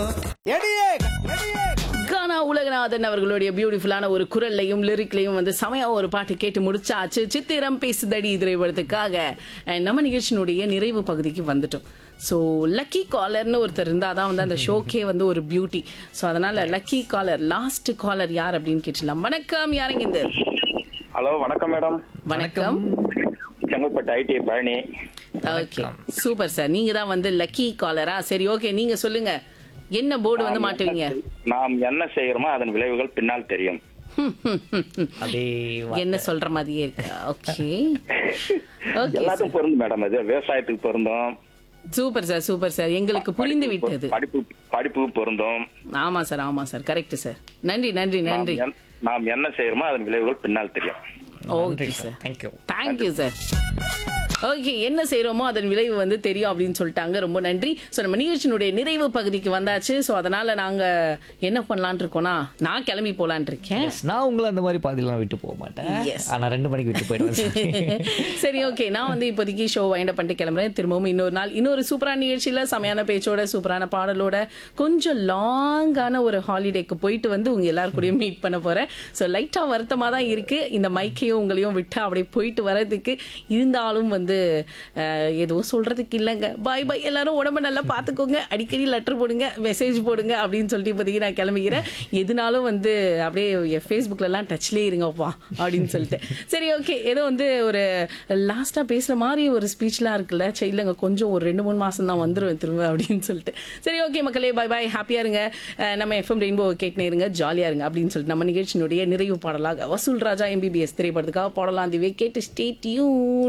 கானா உலகநாதன் அவர்களுடைய பியூட்டிஃபுல்லான ஒரு குரல்லையும் லிரிக்லையும் வந்து செமையா ஒரு பாட்டு கேட்டு முடிச்சாச்சு சித்திரம் பேசுதடி திரைப்படத்துக்காக அஹ் நம்ம நிகழ்ச்சியினுடைய நிறைவு பகுதிக்கு வந்துட்டோம் ஸோ லக்கி காலர்னு ஒருத்தர் இருந்தால் தான் வந்து அந்த ஷோக்கே வந்து ஒரு பியூட்டி ஸோ அதனால லக்கி காலர் லாஸ்ட் காலர் யார் அப்படின்னு கேட்டுலாம் வணக்கம் யாருங்க இந்த ஹலோ வணக்கம் மேடம் வணக்கம் Chengalpattu IT Palani okay super sir நீங்க தான் வந்து லக்கி காலரா சரி ஓகே நீங்க சொல்லுங்க என்ன போர்டு வந்து மாட்டுவீங்க நாம் என்ன செய்யறோமோ அதன் விளைவுகள் பின்னால் தெரியும் அப்படியே என்ன சொல்ற மாதிரியே இருக்கு ஓகே ஓகே எல்லாத்துக்கும் பொருந்தும் மேடம் அது விவசாயத்துக்கு பொருந்தும் சூப்பர் சார் சூப்பர் சார் எங்களுக்கு புரிந்து விட்டது படிப்பு படிப்பு பொருந்தும் ஆமா சார் ஆமா சார் கரெக்ட் சார் நன்றி நன்றி நாம் நன்றி என்- நாம் என்ன செய்யறோமோ அதன் விளைவுகள் பின்னால் தெரியும் okay sir thank you thank you sir okay என்ன செய்றோமோ அதன் விளைவு வந்து தெரியும் அப்படின்னு சொல்லிட்டாங்க ரொம்ப நன்றி ஸோ நம்ம நிகழ்ச்சியினுடைய நிறைவு பகுதிக்கு வந்தாச்சு ஸோ அதனால நாங்க என்ன பண்ணலாம்னு இருக்கோம்னா நான் கிளம்பி போலான்னு இருக்கேன் நான் உங்களை அந்த மாதிரி பாதிலாம் விட்டு போக மாட்டேன் Yes. ஆனா ரெண்டு மணிக்கு விட்டு போயிடுவேன் சரி ஓகே நான் வந்து இப்போதைக்கு ஷோ வைண்ட் பண்ணிட்டு கிளம்புறேன் திரும்பவும் இன்னொரு நாள் இன்னொரு சூப்பரான நிகழ்ச்சியில செமையான பேச்சோட சூப்பரான பாடலோட கொஞ்சம் லாங்கான ஒரு ஹாலிடேக்கு போயிட்டு வந்து உங்க எல்லாரும் கூடயும் மீட் பண்ண போறேன் ஸோ லைட்டா வருத்தமா தான் இருக்கு இந்த மைக்கையும் உங்களையும் விட்டு அப்படியே போயிட்டு வர்றதுக்கு இருந்தாலும் வந்து அஹ், எதுவும் சொல்றதுக்கு இல்லைங்க பாய் பாய் எல்லாரும் உடம்ப நல்லா பார்த்துக்கோங்க அடிக்கடி லெட்டர் போடுங்க மெசேஜ் போடுங்க அப்படின்னு சொல்லிட்டு இப்போதைக்கு நான் கிளம்பிக்கிறேன் எதுனாலும் வந்து அப்படியே என் ஃபேஸ்புக்லலாம் டச்லேயே இருங்கப்பா அப்படின்னு சொல்லிட்டு சரி ஓகே ஏதோ வந்து ஒரு லாஸ்ட்டாக பேசுகிற மாதிரி ஒரு ஸ்பீச்லாம் இருக்குல்ல சரி இல்லைங்க கொஞ்சம் ஒரு ரெண்டு மூணு மாதம் தான் வந்துருவேன் திரும்ப அப்படின்னு சொல்லிட்டு சரி ஓகே மக்களே பாய் பாய் ஹாப்பியாக இருங்க அஹ் நம்ம எஃப்எம் ரெயின்போ கேட்னே இருங்க ஜாலியாக இருங்க அப்படின்னு சொல்லிட்டு நம்ம நிகழ்ச்சியினுடைய நிறைவு பாடலாக வசூல் ராஜா எம்பிபிஎஸ் திரைப்படத்துக்காக பாடலாம் திவே கேட்டு ஸ்டே டியூன்